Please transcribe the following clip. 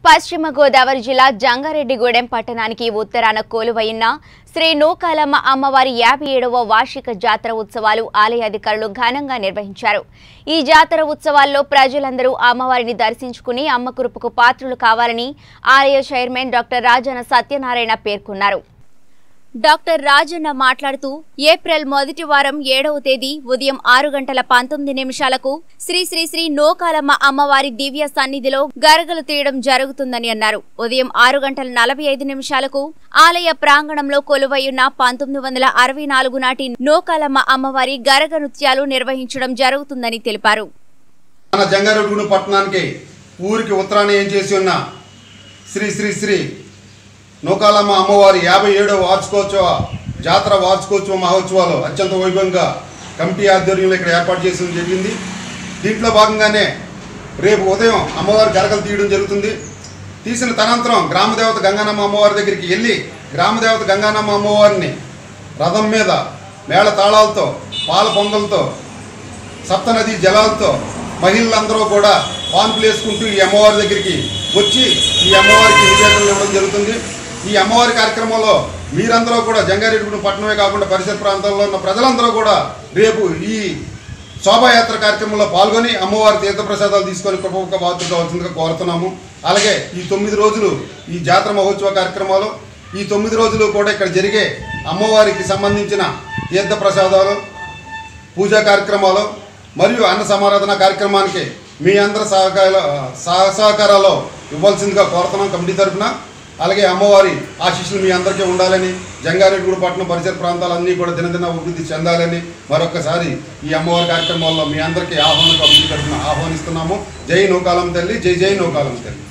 పశ్చిమ గోదావరి జిల్లా జంగారెడ్డిగూడెం పట్టణానికి ఉత్తరాన కొలువైన శ్రీ నూకాలమ్మ అమ్మవారి యాభై ఏడవ వార్షిక జాతర ఉత్సవాలు ఆలయ అధికారులు ఘనంగా నిర్వహించారు ఈ జాతర ఉత్సవాల్లో ప్రజలందరూ అమ్మవారిని దర్శించుకుని అమ్మ కృపకు పాత్రులు కావాలని ఆలయ చైర్మన్ డాక్టర్ రాజన సత్యనారాయణ పేర్కొన్నారు డాక్టర్ రాజన్న మాట్లాడుతూ ఏప్రిల్ మొదటి వారం ఏడవ తేదీ ఉదయం ఆరు గంటల పంతొమ్మిది నిమిషాలకు శ్రీ శ్రీ శ్రీ నోకాలమ్మ అమ్మవారి దివ్య సన్నిధిలో గరగలు తీయడం జరుగుతుందని అన్నారు ఉదయం ఆరు గంటల నలభై ఐదు నిమిషాలకు ఆలయ ప్రాంగణంలో కొలువైయున్న పంతొమ్మిది వందల అరవై నాలుగు నాటి నోకాలమ్మ అమ్మవారి గరగ నృత్యాలు నిర్వహించడం జరుగుతుందని తెలిపారు మన జంగారెడ్డిగూడెం పట్టణానికి ఊరికి ఉత్తరాన ఏం చేసి ఉన్న శ్రీ శ్రీ శ్రీ నూకాలమ్మ అమ్మవారి యాభై ఏడవ వార్షికోత్సవ జాతర వార్షికోత్సవ మహోత్సవాలు అత్యంత వైభవంగా కమిటీ ఆధ్వర్యంలో ఇక్కడ ఏర్పాటు చేసిన జరిగింది దీంట్లో భాగంగానే రేపు ఉదయం అమ్మవారి గరకలు తీయడం జరుగుతుంది తీసిన తనంతరం గ్రామదేవత గంగానమ్మ అమ్మవారి దగ్గరికి వెళ్ళి గ్రామదేవత గంగానమ్మ అమ్మవారిని రథం మీద మేళ తాళాలతో పాల పొంగలతో సప్తనది జలాలతో మహిళలందరూ కూడా పాన్పులు వేసుకుంటూ ఈ అమ్మవారి దగ్గరికి వచ్చి ఈ అమ్మవారికి నివేదనలు ఇవ్వడం జరుగుతుంది ఈ అమ్మవారి కార్యక్రమంలో మీరందరూ కూడా జంగారెడ్డిగూడెం పట్టణమే కాకుండా పరిసర ప్రాంతాల్లో ఉన్న ప్రజలందరూ కూడా రేపు ఈ శోభాయాత్ర కార్యక్రమంలో పాల్గొని అమ్మవారి తీర్థప్రసాదాలు తీసుకొని కృపక బాధ్యత కావాల్సిందిగా కోరుతున్నాము అలాగే ఈ తొమ్మిది రోజులు ఈ జాతర మహోత్సవ కార్యక్రమాలు ఈ తొమ్మిది రోజులు కూడా ఇక్కడ జరిగే అమ్మవారికి సంబంధించిన తీర్థప్రసాదాలు పూజా కార్యక్రమాలు మరియు అన్న సమారాధన కార్యక్రమానికి మీ అందరి సహకార సహ- సహకారాలు ఇవ్వాల్సిందిగా కోరుతున్నాం కమిటీ తరఫున అలాగే అమ్మవారి ఆశీస్సులు మీ అందరికీ ఉండాలని జంగారెడ్డిగూడ పట్టణం పరిసర ప్రాంతాలన్నీ కూడా దినదిన అభివృద్ధి చెందాలని మరొకసారి ఈ అమ్మవారి కార్యక్రమాల్లో మీ అందరికీ ఆహ్వానం కమిటీ తరఫున ఆహ్వానిస్తున్నాము జై నూకాలం తల్లి జై జై నూకాలం తల్లి